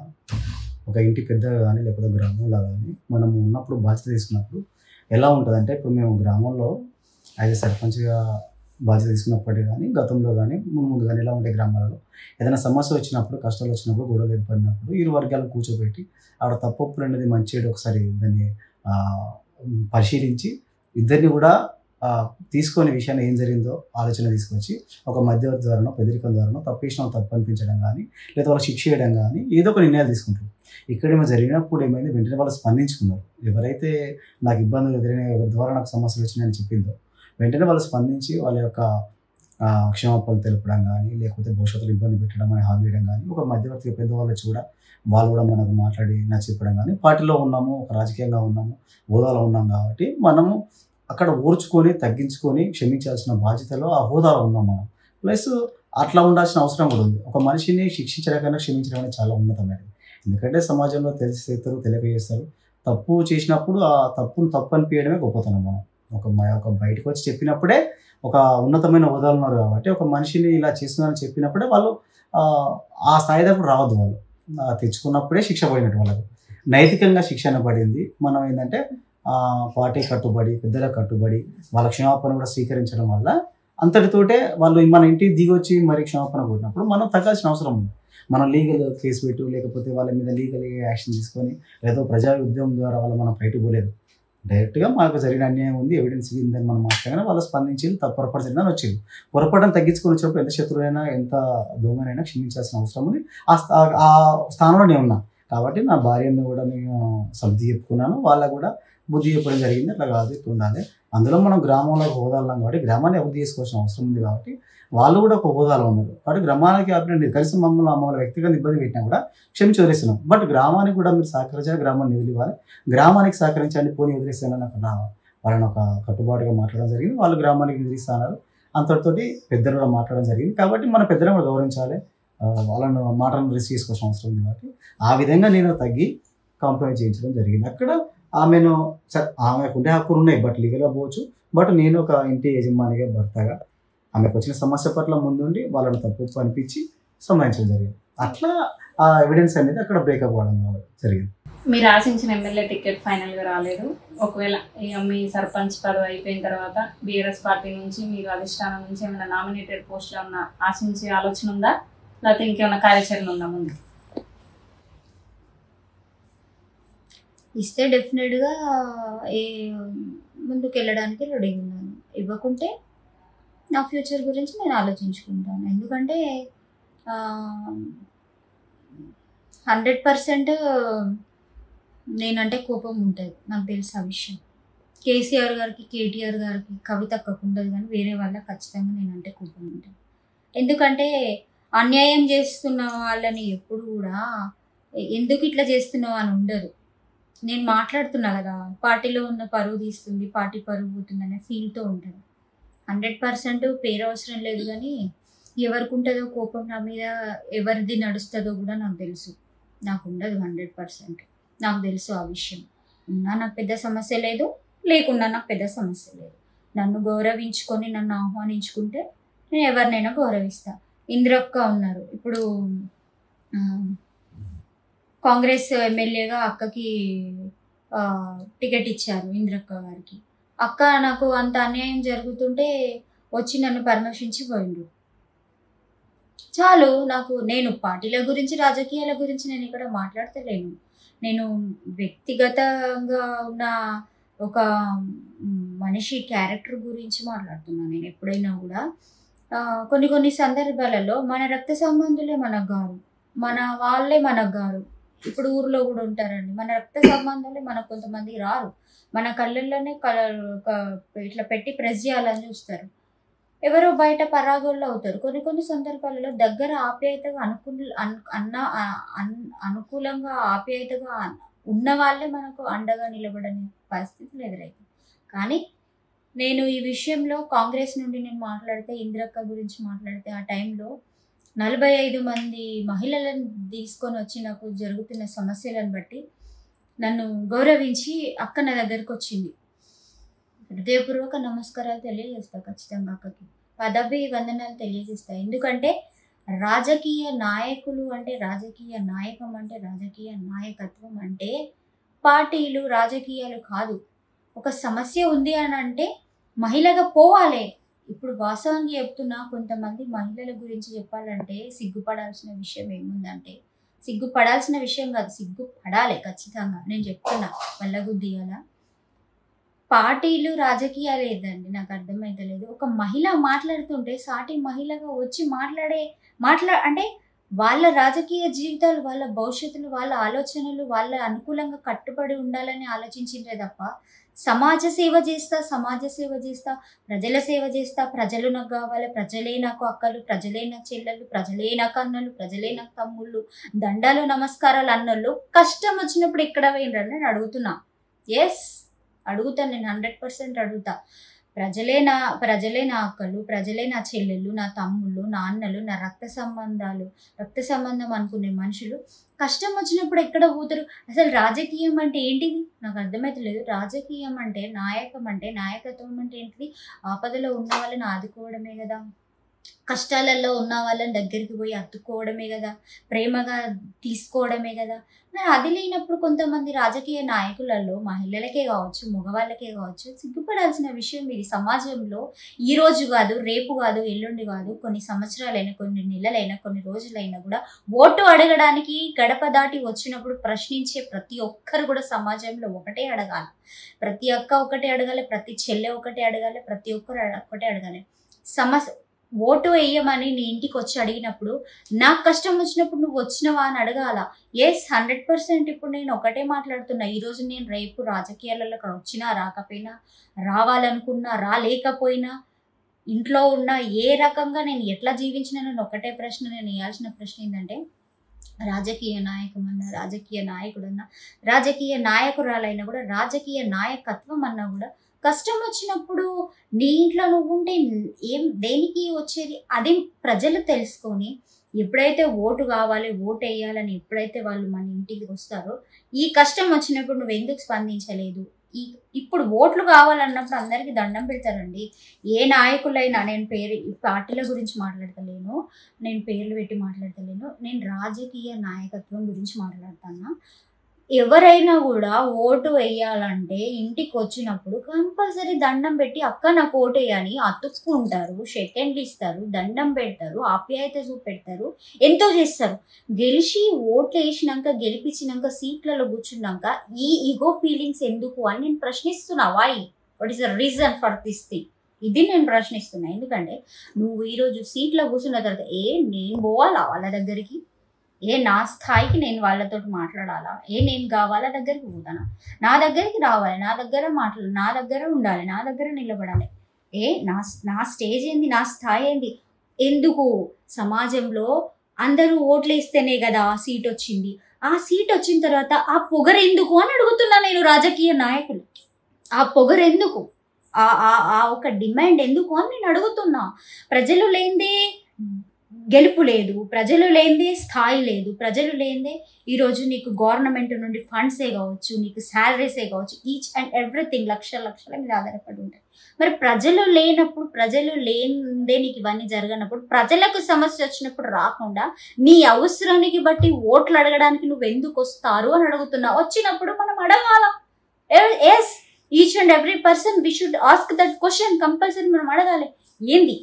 ఒక ఇంటి పెద్దగా కానీ లేకపోతే గ్రామంలో కానీ మనం ఉన్నప్పుడు బాధ్యత తీసుకున్నప్పుడు ఎలా ఉంటుందంటే ఇప్పుడు మేము గ్రామంలో యాజ్ సర్పంచ్గా బాధ్యత తీసుకున్నప్పటికీ కానీ గతంలో కానీ ముందు కానీ ఎలా ఉంటాయి గ్రామాలలో ఏదైనా సమస్య వచ్చినప్పుడు కష్టాలు వచ్చినప్పుడు గొడవలు ఏర్పడినప్పుడు ఇరు వర్గాలను కూర్చోబెట్టి ఆడ తప్పొప్పులు అనేది మంచి చెడు ఒకసారి దాన్ని ఆ, పరిశీలించి ఇద్దరిని కూడా ఆ, తీసుకొని విషయాన్ని ఏం జరిగిందో ఆలోచన తీసుకొచ్చి ఒక మధ్యవర్తి ద్వారానో పెదరికం ద్వారానో తప్పు చేసిన వాళ్ళు తప్పు అనిపించడం కానీ లేదా వాళ్ళకి శిక్ష చేయడం కానీ ఏదో ఒక నిర్ణయాలు తీసుకుంటారు ఇక్కడ ఏమో జరిగినప్పుడు ఏమైంది వెంటనే వాళ్ళు స్పందించుకున్నారు ఎవరైతే నాకు ఇబ్బందులు ఎదురైన ఎవరి ద్వారా నాకు సమస్యలు వచ్చినాయని చెప్పిందో వెంటనే వాళ్ళు స్పందించి వాళ్ళ యొక్క ఆ, క్షమాపణలు తెలపడం కానీ లేకపోతే భవిష్యత్తులో ఇబ్బంది పెట్టడం అని హామీ ఇవ్వడం కానీ ఒక మధ్యవర్తి పెద్దవాళ్ళు వచ్చి కూడా వాళ్ళు కూడా మనకు మాట్లాడి నచ్చ చెప్పడం కానీ పార్టీలో ఉన్నాము ఒక రాజకీయంగా ఉన్నాము హోదాలో ఉన్నాం కాబట్టి మనము అక్కడ ఓర్చుకొని తగ్గించుకొని క్షమించాల్సిన బాధ్యతలో ఆ హోదాలో ఉన్నాం మనం ప్లస్ అట్లా ఉండాల్సిన అవసరం కూడా ఉంది ఒక మనిషిని శిక్షించడం కన్నా క్షమించడం అనేది చాలా ఉన్నతమైనది ఎందుకంటే సమాజంలో తెలిసి చేస్తారు తెలియక చేస్తారు తప్పు చేసినప్పుడు ఆ తప్పును తప్పు అనిపించడమే గొప్పతనం మనం ఒక మ- ఒక బయటకు వచ్చి చెప్పినప్పుడే ఒక ఉన్నతమైన హోదాలు ఉన్నారు కాబట్టి ఒక మనిషిని ఇలా చేస్తున్నారని చెప్పినప్పుడే వాళ్ళు ఆ, ఆ స్థాయి దగ్గర రావద్దు వాళ్ళు ఆ, తెచ్చుకున్నప్పుడే శిక్ష పోయినట్టు వాళ్ళకు నైతికంగా శిక్షణ పడింది మనం ఏంటంటే ఆ, పార్టీ కట్టుబడి పెద్దల కట్టుబడి వాళ్ళ క్షమాపణ కూడా స్వీకరించడం వల్ల అంతటితోటే వాళ్ళు మన ఇంటికి దిగొచ్చి మరి క్షమాపణ కోరినప్పుడు మనం తగ్గాల్సిన అవసరం ఉంది మనం లీగల్ కేసు పెట్టు లేకపోతే వాళ్ళ మీద లీగల్ యాక్షన్ తీసుకొని లేదా ప్రజా ఉద్యమం ద్వారా వాళ్ళు మనం బయట పోలేదు డైరెక్ట్గా మాకు జరిగిన అన్యాయం ఉంది ఎవిడెన్స్ ఉందని మనం మాట్లాడినా వాళ్ళు స్పందించి తప్పు పొరపాటు జరిగిందని వచ్చింది పొరపాటును తగ్గించుకొని వచ్చినప్పుడు ఎంత శత్రువైనా ఎంత దొంగనైనా క్షమించాల్సిన అవసరం ఉంది ఆ స్థా- ఆ స్థానంలో నేను ఉన్నా కాబట్టి నా భార్యను కూడా నేను సర్ది చెప్పుకున్నాను వాళ్ళకు కూడా బుద్ధి చెప్పడం జరిగింది అట్లా కాదు ఇట్లా ఉండాలి అందులో మనం గ్రామంలో ఒక హోదాలో ఉన్నాం కాబట్టి గ్రామాన్ని అభివృద్ధి చేసుకోవాల్సిన అవసరం ఉంది కాబట్టి వాళ్ళు కూడా ఒక హోదాలో ఉన్నారు కాబట్టి గ్రామానికి అభివృద్ధి కలిసి మమ్మల్ని మమ్మల్ని వ్యక్తిగత ఇబ్బంది పెట్టినా కూడా క్షమించి వదిలేస్తున్నాం బట్ గ్రామానికి కూడా మీరు సహకరించాలి గ్రామాన్ని నిధులు ఇవ్వాలి గ్రామానికి సహకరించండి పోనీ వదిలేస్తానని అక్కడ వాళ్ళని ఒక కట్టుబాటుగా మాట్లాడడం జరిగింది వాళ్ళు గ్రామానికి నిధులిస్తున్నారు అంతటితోటి పెద్దలు కూడా మాట్లాడడం జరిగింది కాబట్టి మన పెద్దలను కూడా గౌరవించాలి ఆ, వాళ్ళను మాటలను రిసీవ్ చేసుకోవాల్సిన అవసరం ఉంది కాబట్టి ఆ విధంగా నేను తగ్గి కాంప్రమైజ్ చేయించడం జరిగింది అక్కడ ఆమెను సరే ఆమెకు ఉండే హక్కులు ఉన్నాయి బట్ లీగల్గా పోవచ్చు బట్ నేను ఒక ఇంటి యజమానిగా భర్తగా ఆమెకు వచ్చిన సమస్య పట్ల ముందుండి వాళ్ళని తప్పు అనిపించి సంబంధించడం జరిగింది అట్లా ఆ ఎవిడెన్స్ అనేది అక్కడ బ్రేకప్ అవ్వడం జరిగింది మీరు ఆశించిన ఎమ్మెల్యే టికెట్ ఫైనల్ గా రాలేదు ఒకవేళ ఇక మీ సర్పంచ్ పదవి అయిపోయిన తర్వాత బీఆర్ఎస్ పార్టీ నుంచి మీరు అధిష్టానం నుంచి ఏమైనా నామినేటెడ్ పోస్ట్ ఏమన్నా ఆశించే ఆలోచన ఉందా లేకపోతే ఇంకేమైనా కార్యాచరణ ఉందా ముందు ఇస్తే డెఫినెట్గా ఏ ముందుకు వెళ్ళడానికి రెడీ ఉన్నాను ఇవ్వకుంటే నా ఫ్యూచర్ గురించి నేను ఆలోచించుకుంటాను ఎందుకంటే హండ్రెడ్ పర్సెంట్ నేనంటే కోపం ఉంటుంది నాకు తెలుసు ఆ విషయం కేసీఆర్ గారికి కేటీఆర్ గారికి కవిత ఉండదు కానీ వేరే వాళ్ళకి ఖచ్చితంగా నేనంటే కోపం ఉంటుంది ఎందుకంటే అన్యాయం చేస్తున్న వాళ్ళని ఎప్పుడు కూడా ఎందుకు ఇట్లా చేస్తున్నావు అని ఉండదు నేను మాట్లాడుతున్నా కదా పార్టీలో ఉన్న పరువు తీస్తుంది పార్టీ పరువు పోతుంది అనే ఫీల్తో ఉంటుంది హండ్రెడ్ పర్సెంట్ పేరు అవసరం లేదు కానీ ఎవరికి ఉంటుందో కోపం నా మీద ఎవరిది నడుస్తుందో కూడా నాకు తెలుసు నాకు ఉండదు హండ్రెడ్ పర్సెంట్ నాకు తెలుసు ఆ విషయం ఉన్నా నాకు పెద్ద సమస్య లేదు లేకున్నా నాకు పెద్ద సమస్య లేదు నన్ను గౌరవించుకొని నన్ను ఆహ్వానించుకుంటే నేను ఎవరినైనా గౌరవిస్తా ఇంద్రక్క ఉన్నారు ఇప్పుడు ఆ, కాంగ్రెస్ ఎమ్మెల్యేగా అక్కకి ఆ, టికెట్ ఇచ్చారు ఇంద్రక్క గారికి అక్క నాకు అంత అన్యాయం జరుగుతుంటే వచ్చి నన్ను పరామర్శించి పోయిండు చాలు నాకు నేను పార్టీల గురించి రాజకీయాల గురించి నేను ఇక్కడ మాట్లాడతలేను నేను వ్యక్తిగతంగా ఉన్న ఒక మ్, మనిషి క్యారెక్టర్ గురించి మాట్లాడుతున్నాను నేను ఎప్పుడైనా కూడా ఆ, కొన్ని కొన్ని సందర్భాలలో మన రక్త సంబంధులే మనకు గారు మన వాళ్ళే మనకు గారు ఇప్పుడు ఊర్లో కూడా ఉంటారండి మన రక్త సంబంధాలే మనకు కొంతమంది రారు మన కళ్ళల్లోనే కల క- ఇట్లా పెట్టి ప్రెస్ చేయాలని చూస్తారు ఎవరో బయట పరాగోళ్ళు అవుతారు కొన్ని కొన్ని సందర్భాలలో దగ్గర ఆప్యాయతగా అనుకూల అన్- అన్న ఆ- అన్- అనుకూలంగా ఆప్యాయతగా ఉన్న వాళ్ళే మనకు అండగా నిలబడని పరిస్థితులు ఎదురవుతాయి కానీ నేను ఈ విషయంలో కాంగ్రెస్ నుండి నేను మాట్లాడితే ఇందిరక్క గురించి మాట్లాడితే ఆ టైంలో నలభై ఐదు మంది మహిళలను తీసుకొని వచ్చి నాకు జరుగుతున్న సమస్యలను బట్టి నన్ను గౌరవించి అక్క నా దగ్గరకు వచ్చింది హృదయపూర్వక నమస్కారాలు తెలియజేస్తా ఖచ్చితంగా అక్కకి పదవి వందనాలు తెలియజేస్తా ఎందుకంటే రాజకీయ నాయకులు అంటే రాజకీయ నాయకం అంటే రాజకీయ నాయకత్వం అంటే పార్టీలు రాజకీయాలు కాదు ఒక సమస్య ఉంది అని అంటే మహిళగా పోవాలి ఇప్పుడు వాస్తవంగా చెప్తున్నా కొంతమంది మహిళల గురించి చెప్పాలంటే సిగ్గుపడాల్సిన విషయం ఏముందంటే సిగ్గుపడాల్సిన విషయం కాదు సిగ్గు పడాలి ఖచ్చితంగా నేను చెప్తున్నా వల్లగుద్దియాల పార్టీలు రాజకీయాలు ఏదండి నాకు అర్థమైతలేదు ఒక మహిళ మాట్లాడుతుంటే సాటి మహిళగా వచ్చి మాట్లాడే మాట్లా అంటే వాళ్ళ రాజకీయ జీవితాలు వాళ్ళ భవిష్యత్తులు వాళ్ళ ఆలోచనలు వాళ్ళ అనుకూలంగా కట్టుబడి ఉండాలని ఆలోచించిందే తప్ప సమాజ సేవ చేస్తా సమాజ సేవ చేస్తా ప్రజల సేవ చేస్తా ప్రజలు నాకు కావాలి ప్రజలే నాకు అక్కలు ప్రజలే నాకు చెల్లెలు ప్రజలే నాకు అన్నలు ప్రజలే నాకు తమ్ముళ్ళు దండాలు నమస్కారాలు అన్నోళ్ళు కష్టం వచ్చినప్పుడు ఎక్కడ పోయినరని నేను అడుగుతున్నా ఎస్ అడుగుతాను నేను హండ్రెడ్ పర్సెంట్ అడుగుతా ప్రజలే నా ప్రజలే నా అక్కలు ప్రజలే నా చెల్లెళ్ళు నా తమ్ముళ్ళు నా అన్నలు నా రక్త సంబంధాలు రక్త సంబంధం అనుకునే మనుషులు కష్టం వచ్చినప్పుడు ఎక్కడ పోతారు అసలు రాజకీయం అంటే ఏంటిది నాకు అర్థమైతలేదు రాజకీయం అంటే నాయకం అంటే నాయకత్వం అంటే ఏంటిది ఆపదలో ఉన్న వాళ్ళని ఆదుకోవడమే కదా కష్టాలలో ఉన్న వాళ్ళని దగ్గరికి పోయి అత్తుకోవడమే కదా ప్రేమగా తీసుకోవడమే కదా మరి అది లేనప్పుడు కొంతమంది రాజకీయ నాయకులలో మహిళలకే కావచ్చు మగవాళ్ళకే కావచ్చు సిగ్గుపడాల్సిన విషయం ఇది సమాజంలో ఈ రోజు కాదు రేపు కాదు ఎల్లుండి కాదు కొన్ని సంవత్సరాలైనా కొన్ని నెలలైనా కొన్ని రోజులైనా కూడా ఓటు అడగడానికి గడప దాటి వచ్చినప్పుడు ప్రశ్నించే ప్రతి ఒక్కరు కూడా సమాజంలో ఒకటే అడగాలి ప్రతి అక్క ఒకటే అడగాలి ప్రతి చెల్లె ఒకటే అడగాలి ప్రతి ఒక్కరు అడ- ఒకటే అడగాలి సమస్య ఓటు వేయమని నీ ఇంటికి వచ్చి అడిగినప్పుడు నాకు కష్టం వచ్చినప్పుడు నువ్వు వచ్చినవా అని అడగాల ఎస్ హండ్రెడ్ పర్సెంట్ ఇప్పుడు నేను ఒకటే మాట్లాడుతున్నా ఈరోజు నేను రేపు రాజకీయాలలో వచ్చినా రాకపోయినా రావాలనుకున్నా రాలేకపోయినా ఇంట్లో ఉన్న ఏ రకంగా నేను ఎట్లా జీవించినా నేను ఒకటే ప్రశ్న నేను వేయాల్సిన ప్రశ్న ఏంటంటే రాజకీయ నాయకం అన్నా రాజకీయ నాయకుడు అన్నా రాజకీయ నాయకురాలైనా కూడా రాజకీయ నాయకత్వం అన్నా కూడా కష్టం వచ్చినప్పుడు నీ ఇంట్లో నువ్వు ఉంటే ఏం దేనికి వచ్చేది అది ప్రజలు తెలుసుకొని ఎప్పుడైతే ఓటు కావాలి ఓటు వేయాలని ఎప్పుడైతే వాళ్ళు మన ఇంటికి వస్తారో ఈ కష్టం వచ్చినప్పుడు నువ్వు ఎందుకు స్పందించలేదు ఈ ఇప్పుడు ఓట్లు కావాలన్నప్పుడు అందరికీ దండం పెడతారండి ఏ నాయకులైనా నేను పేరు ఈ పార్టీల గురించి మాట్లాడతలేను నేను పేర్లు పెట్టి మాట్లాడతలేను నేను రాజకీయ నాయకత్వం గురించి మాట్లాడుతున్నా ఎవరైనా కూడా ఓటు వేయాలంటే ఇంటికి వచ్చినప్పుడు కంపల్సరీ దండం పెట్టి అక్క నాకు ఓటు వేయని అతుక్కుంటారు సెకండ్లు ఇస్తారు దండం పెడతారు ఆప్యాయత చూపెడతారు ఎంతో చేస్తారు గెలిచి ఓట్లు వేసినాక గెలిపించినాక సీట్లలో కూర్చున్నాక ఈ ఈగో ఫీలింగ్స్ ఎందుకు అని నేను ప్రశ్నిస్తున్నా why what is the reason for this thing ఇది నేను ప్రశ్నిస్తున్నా ఎందుకంటే నువ్వు ఈరోజు సీట్లో కూర్చున్న తర్వాత ఏ నేను పోవాలా వాళ్ళ దగ్గరికి ఏ నా స్థాయికి నేను వాళ్ళతో మాట్లాడాలా ఏ నేను గా వాళ్ళ దగ్గరికి పోతానా నా దగ్గరికి రావాలి నా దగ్గర మాట్లాడాలి నా దగ్గర ఉండాలి నా దగ్గర నిలబడాలి ఏ నా నా స్టేజ్ ఏంది నా స్థాయి ఏంది ఎందుకు సమాజంలో అందరూ ఓట్లు వేస్తేనే కదా ఆ సీట్ వచ్చింది ఆ సీట్ వచ్చిన తర్వాత ఆ పొగరు ఎందుకు అని అడుగుతున్నా నేను రాజకీయ నాయకులు ఆ పొగరు ఎందుకు ఆ ఆ- ఆ ఒక డిమాండ్ ఎందుకు అని నేను అడుగుతున్నా ప్రజలు లేనిదే గెలుపు లేదు ప్రజలు లేనిదే స్థాయి లేదు ప్రజలు లేనిదే ఈరోజు నీకు గవర్నమెంట్ నుండి ఫండ్సే కావచ్చు నీకు శాలరీసే కావచ్చు ఈచ్ అండ్ ఎవ్రీథింగ్ లక్ష లక్షల మీద ఆధారపడి ఉంటాయి మరి ప్రజలు లేనప్పుడు ప్రజలు లేనిదే నీకు ఇవన్నీ జరగనప్పుడు ప్రజలకు సమస్య వచ్చినప్పుడు రాకుండా నీ అవసరానికి బట్టి ఓట్లు అడగడానికి నువ్వు ఎందుకు వస్తారు అని అడుగుతున్నా వచ్చినప్పుడు మనం అడగాల as each and every person we should ask that question compulsory మనం అడగాలి ఏంది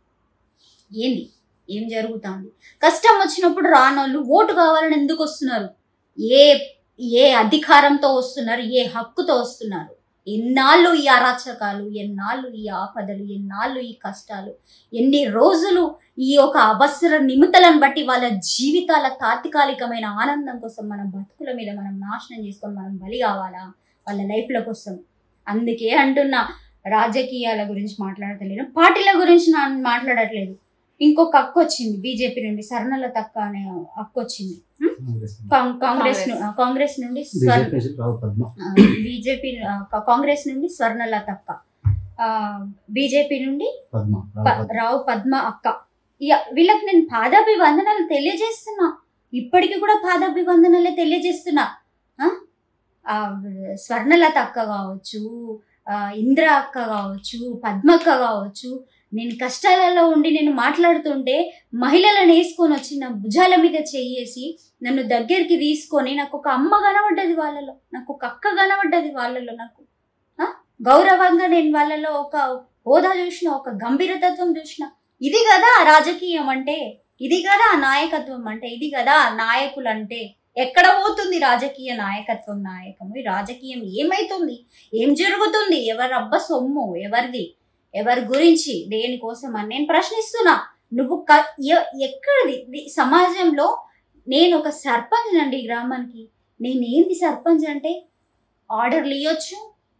ఏంది ఏం జరుగుతుంది కష్టం వచ్చినప్పుడు రానోళ్ళు ఓటు కావాలని ఎందుకు వస్తున్నారు ఏ ఏ అధికారంతో వస్తున్నారు ఏ హక్కుతో వస్తున్నారు ఎన్నాళ్ళు ఈ అరాచకాలు ఎన్నాళ్ళు ఈ ఆపదలు ఎన్నాళ్ళు ఈ కష్టాలు ఎన్ని రోజులు ఈ యొక్క అవసర నిమితలను బట్టి వాళ్ళ జీవితాల తాత్కాలికమైన ఆనందం కోసం మన బతుకుల మీద మనం నాశనం చేసుకొని మనం బలి కావాలా వాళ్ళ లైఫ్ల కోసం అందుకే అంటున్నా రాజకీయాల గురించి మాట్లాడతలేను పార్టీల గురించి నా మాట్లాడట్లేదు ఇంకొక అక్క వచ్చింది బీజేపీ నుండి సరణల తక్క అనే అక్క వచ్చింది హ్మ్? కాం- కాంగ్రెస్ ను- కాంగ్రెస్ నుండి స్వర్- బీజేపీ నుంచి రావు పద్మ బీజేపీ కాంగ్రెస్ నుండి స్వర్ణలత అక్క ఆ, బీజేపీ నుండి పద్మ రావు ప- పద్మ. రావు పద్మ అక్క ఇక వీళ్ళకి నేను పాదాభివందనాలు తెలియజేస్తున్నా ఇప్పటికి కూడా పాదాభివందనాలే తెలియజేస్తున్నా ఆ? ఆ, స్వర్ణలత అక్క కావచ్చు ఆ, ఇంద్ర అక్క కావచ్చు పద్మక్క కావచ్చు నేను కష్టాలలో ఉండి నేను మాట్లాడుతుంటే మహిళలను వేసుకొని వచ్చి నా భుజాల మీద చెయ్యేసి నన్ను దగ్గరికి తీసుకొని నాకు ఒక అమ్మ కనబడ్డది వాళ్ళలో నాకు ఒక అక్క కనబడ్డది వాళ్ళలో నాకు ఆ? గౌరవంగా నేను వాళ్ళలో ఒక హోదా చూసిన ఒక గంభీరతత్వం చూసిన ఇది కదా రాజకీయం అంటే ఇది కదా నాయకత్వం అంటే ఇది కదా నాయకులు అంటే ఎక్కడ పోతుంది రాజకీయ నాయకత్వం నాయకము ఈ రాజకీయం ఏమైతుంది ఏం జరుగుతుంది ఎవరి అబ్బ సొమ్ము ఎవరిది ఎవరి గురించి దేనికోసం అని నేను ప్రశ్నిస్తున్నా నువ్వు క- ఎ- ఎక్కడిది ఇది సమాజంలో నేను ఒక సర్పంచ్ అండి ఈ గ్రామానికి నేను ఏంది సర్పంచ్ అంటే ఆర్డర్లు ఇవ్వచ్చు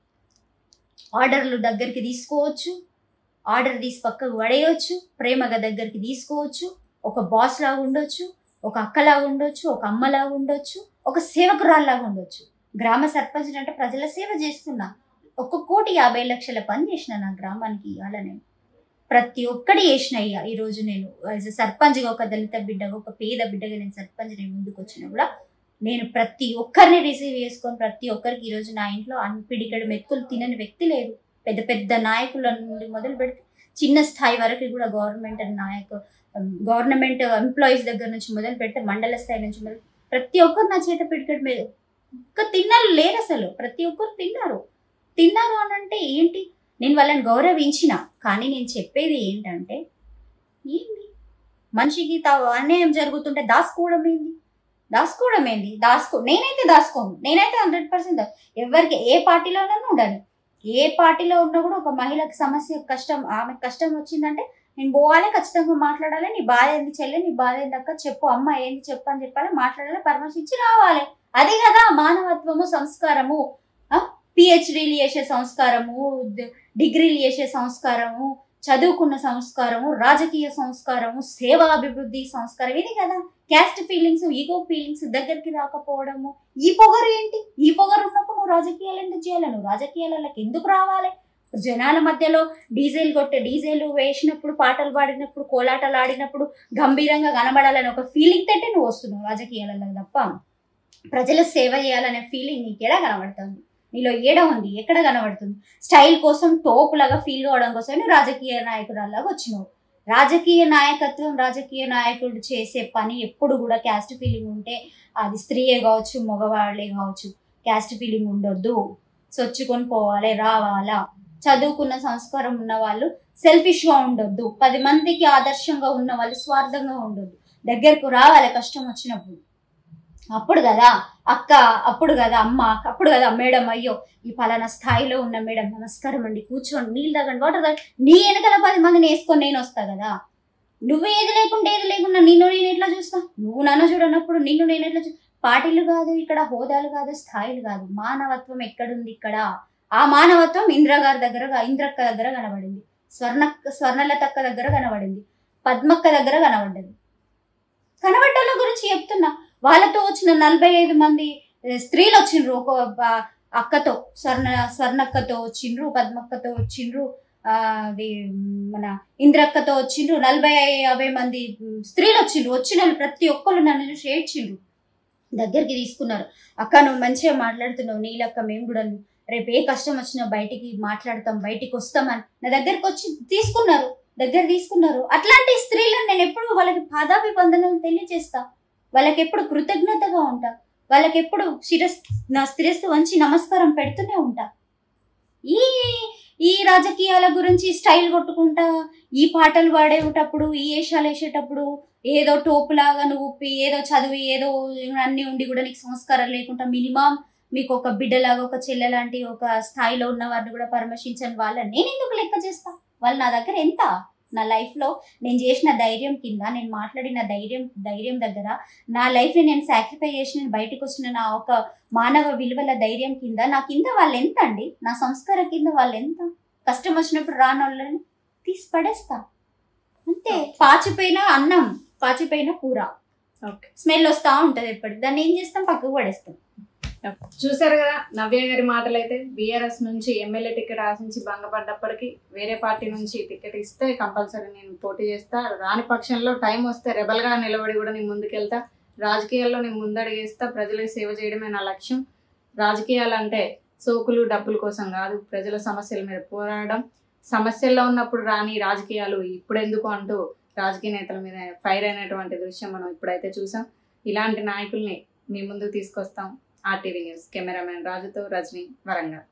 ఆర్డర్లు దగ్గరికి తీసుకోవచ్చు ఆర్డర్ తీసి పక్కకు పడేయచ్చు ప్రేమగా దగ్గరికి తీసుకోవచ్చు ఒక బాస్ లాగా ఉండొచ్చు ఒక అక్కలాగా ఉండొచ్చు ఒక అమ్మలాగా ఉండొచ్చు ఒక సేవకురాల్లాగా ఉండొచ్చు గ్రామ సర్పంచ్ అంటే ప్రజల సేవ చేస్తున్నా ఒక కోటి యాభై లక్షల పని చేసిన నా గ్రామానికి ఇవాళ నేను ప్రతి ఒక్కటి చేసిన అయ్యా ఈరోజు నేను యాజ్ సర్పంచ్గా ఒక దళిత బిడ్డగా ఒక పేద బిడ్డగా నేను సర్పంచ్ నేను ముందుకు వచ్చినా కూడా నేను ప్రతి ఒక్కరిని రిసీవ్ చేసుకొని ప్రతి ఒక్కరికి ఈరోజు నా ఇంట్లో అన్పిడికడు మెతుకులు తినని వ్యక్తి లేదు పెద్ద పెద్ద నాయకుల నుండి మొదలు పెడితే చిన్న స్థాయి వరకు కూడా గవర్నమెంట్ నాయకు గవర్నమెంట్ ఎంప్లాయీస్ దగ్గర నుంచి మొదలు పెడితే మండల స్థాయి నుంచి మొదలు ప్రతి ఒక్కరు నా చేత పిడికట్ మీద ఒక్క తిన్నారు లేరు అసలు ప్రతి ఒక్కరు తిన్నారు తిన్నారు అని అంటే ఏంటి నేను వాళ్ళని గౌరవించిన కానీ నేను చెప్పేది ఏంటంటే ఏంది మనిషికి తా అన్యాయం జరుగుతుంటే దాచుకోవడం ఏంది దాచుకోవడం ఏంది దాచుకో నేనైతే దాచుకోను నేనైతే హండ్రెడ్ పర్సెంట్ ఎవరికి ఏ పార్టీలోనైనా ఉండాలి ఏ పార్టీలో ఉన్నా కూడా ఒక మహిళకి సమస్య కష్టం ఆమె కష్టం వచ్చిందంటే నేను పోవాలి ఖచ్చితంగా మాట్లాడాలి నీ బాధ ఏంది చెల్లె నీ బాధ ఏంది అక్క చెప్పు అమ్మ ఏంది చెప్పు అని చెప్పాలి మాట్లాడాలి పరామర్శించి రావాలి అదే కదా మానవత్వము సంస్కారము పిహెచ్డీలు చేసే సంస్కారము ద- డిగ్రీలు చేసే సంస్కారము చదువుకున్న సంస్కారము రాజకీయ సంస్కారము సేవా అభివృద్ధి సంస్కారం ఇది కదా క్యాస్ట్ ఫీలింగ్స్ ఈగో ఫీలింగ్స్ దగ్గరికి రాకపోవడము ఈ పొగరు ఏంటి ఈ పొగరు ఉన్నప్పుడు నువ్వు రాజకీయాలు ఎందుకు చేయాలి నువ్వు రాజకీయాలకు ఎందుకు రావాలి జనాల మధ్యలో డీజిల్ కొట్టే డీజిల్ వేసినప్పుడు పాటలు పాడినప్పుడు కోలాటలు ఆడినప్పుడు గంభీరంగా కనబడాలని ఒక ఫీలింగ్ తోటే నువ్వు వస్తున్నావు రాజకీయాలలో తప్ప ప్రజల సేవ చేయాలనే ఫీలింగ్ నీకు ఎక్కడ కనబడుతుంది నీలో ఏడ ఉంది ఎక్కడ కనబడుతుంది స్టైల్ కోసం టోప్ లాగా ఫీల్ కావడం కోసం నువ్వు రాజకీయ నాయకురాలాగా వచ్చినావు రాజకీయ నాయకత్వం రాజకీయ నాయకుడు చేసే పని ఎప్పుడు కూడా క్యాస్ట్ ఫీలింగ్ ఉంటే అది స్త్రీయే కావచ్చు మగవాళ్ళే కావచ్చు క్యాస్ట్ ఫీలింగ్ ఉండొద్దు సొచ్చుకొని పోవాలి రావాలా చదువుకున్న సంస్కారం ఉన్న వాళ్ళు సెల్ఫిష్గా ఉండొద్దు పది మందికి ఆదర్శంగా ఉన్న వాళ్ళు స్వార్థంగా ఉండొద్దు దగ్గరకు రావాలి కష్టం వచ్చినప్పుడు అప్పుడు కదా అక్క అప్పుడు కదా అమ్మ అప్పుడు కదా మేడం అయ్యో ఈ పలానా స్థాయిలో ఉన్న మేడం నమస్కారం అండి కూర్చోండి నీళ్ళు తాగండి వాటర్ తాగండి నీ వెనకాల పది మందిని వేసుకొని నేను వస్తా కదా నువ్వు ఏది లేకుండా ఏది లేకుండా నిన్ను నేను ఎట్లా చూస్తా నువ్వు నన్ను చూడనప్పుడు నిన్ను నేను ఎట్లా చూ పార్టీలు కాదు ఇక్కడ హోదాలు కాదు స్థాయిలు కాదు మానవత్వం ఎక్కడుంది ఇక్కడ ఆ మానవత్వం ఇంద్ర గారి దగ్గర ఇంద్రక్క దగ్గర కనబడింది స్వర్ణక్క స్వర్ణలతక్క దగ్గర కనబడింది పద్మక్క దగ్గర కనబడ్డది కనబడ్డల గురించి చెప్తున్నా వాళ్ళతో వచ్చిన నలభై ఐదు మంది ఏ, స్త్రీలు వచ్చిండ్రు ఒక బ- అక్కతో స్వర్ణ స్వర్ణక్కతో వచ్చిండ్రు పద్మక్కతో వచ్చిండ్రు ఆ, అది మన ఇంద్రక్కతో వచ్చిండ్రు నలభై యాభై మంది ఉమ్, స్త్రీలు వచ్చిండ్రు వచ్చిన వాళ్ళు ప్రతి ఒక్కరు నన్ను చూసి ఏడ్చిండ్రు దగ్గరికి తీసుకున్నారు అక్క నువ్వు మంచిగా మాట్లాడుతున్నావు నీలక్క మేము కూడా రేపు ఏ కష్టం వచ్చినా బయటికి మాట్లాడతాం బయటికి వస్తామని నా దగ్గరికి వచ్చి తీసుకున్నారు దగ్గర తీసుకున్నారు అట్లాంటి స్త్రీలను నేను ఎప్పుడు వాళ్ళకి పాదాభివందనలు తెలియజేస్తా వాళ్ళకి ఎప్పుడు కృతజ్ఞతగా ఉంటా వాళ్ళకి ఎప్పుడు శిరస్ నా శిరస్సు వంచి నమస్కారం పెడుతూనే ఉంటా ఈ ఈ రాజకీయాల గురించి స్టైల్ కొట్టుకుంటా ఈ పాటలు పాడేటప్పుడు ఈ వేషాలు వేసేటప్పుడు ఏదో టోపులాగా నువ్వు పి- ఏదో చదివి ఏదో అన్ని ఉండి కూడా నీకు సంస్కారం లేకుండా మినిమం మీకు ఒక బిడ్డలాగా ఒక చెల్లె లాంటి ఒక స్థాయిలో ఉన్న వారిని కూడా పరామర్శించని వాళ్ళని నేను ఎందుకు లెక్క చేస్తా వాళ్ళు నా దగ్గర ఎంత నా లైఫ్లో నేను చేసిన ధైర్యం కింద నేను మాట్లాడిన ధైర్యం ధైర్యం దగ్గర నా లైఫ్ని నేను సాక్రిఫై చేసి నేను బయటకు వచ్చిన నా ఒక మానవ విలువల ధైర్యం కింద నా కింద వాళ్ళు ఎంత అండి నా సంస్కారం కింద వాళ్ళు ఎంత కష్టం వచ్చినప్పుడు రాని వాళ్ళని తీసి పడేస్తా అంతే పాచిపోయిన అన్నం పాచిపోయిన కూర ఓకే స్మెల్ వస్తా ఉంటది ఎప్పటికి దాన్ని ఏం చేస్తాం పక్కకు పడేస్తాం చూసారు కదా నవ్య గారి మాటలు అయితే బీఆర్ఎస్ నుంచి ఎమ్మెల్యే టికెట్ ఆశించి భంగపడ్డప్పటికీ వేరే పార్టీ నుంచి టికెట్ ఇస్తే కంపల్సరీ నేను పోటీ చేస్తా రాని పక్షంలో టైం వస్తే రెబల్ గా నిలబడి కూడా నేను ముందుకెళ్తా రాజకీయాల్లో నేను ముందడుగేస్తా ప్రజలకు సేవ చేయడమే నా లక్ష్యం రాజకీయాలు అంటే సోకులు డబ్బుల కోసం కాదు ప్రజల సమస్యల మీద పోరాడడం సమస్యల్లో ఉన్నప్పుడు రాని రాజకీయాలు ఇప్పుడెందుకు అంటూ రాజకీయ నేతల మీద ఫైర్ అయినటువంటి దృశ్యం మనం ఇప్పుడైతే చూసాం ఇలాంటి నాయకుల్ని మీ ముందుకు తీసుకొస్తాం ఆర్టీవీ న్యూస్ కెమెరామెన్ రాజుతో రజని వరంగల్